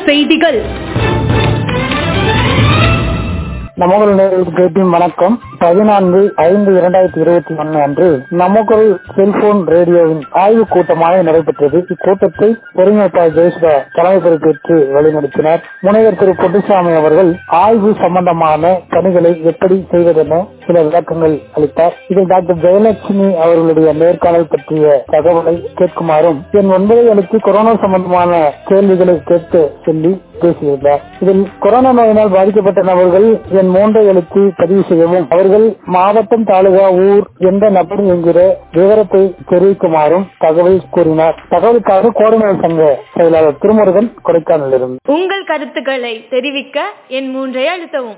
செய்திகள் நமக்குள் நேர்களுக்கு கேட்கும் வணக்கம் பதினான்கு ஐந்து இரண்டாயிரத்தி இருபத்தி ஒன்னு அன்று நமக்குள் செல்போன் ரேடியோவின் ஆய்வு கூட்டமாக நடைபெற்றது இக்கூட்டத்தை ஒருங்கிணைப்பாளர் ஜெயசுதா தலைமை பொறுப்பேற்று வழிநடத்தினார் முனைவர் திரு பொட்டுசாமி அவர்கள் ஆய்வு சம்பந்தமான பணிகளை எப்படி செய்வதென சில விளக்கங்கள் அளித்தார் இதில் டாக்டர் ஜெயலட்சுமி அவர்களுடைய நேர்காணல் பற்றிய தகவலை கேட்குமாறும் என் ஒன்பதை அளித்து கொரோனா சம்பந்தமான கேள்விகளை கேட்க சொல்லி பேசியுள்ளார் இதில் கொரோனா நோயினால் பாதிக்கப்பட்ட நபர்கள் என் மூன்றை எழுத்து பதிவு செய்யவும் அவர்கள் மாவட்டம் தாலுகா ஊர் எந்த நபர் என்கிற விவரத்தை தெரிவிக்குமாறும் தகவல் கூறினார் தகவலுக்காக கோடைநோய் சங்க செயலாளர் திருமுருகன் கொடைக்கானலிருந்து உங்கள் கருத்துக்களை தெரிவிக்க என் மூன்றை அழுத்தவும்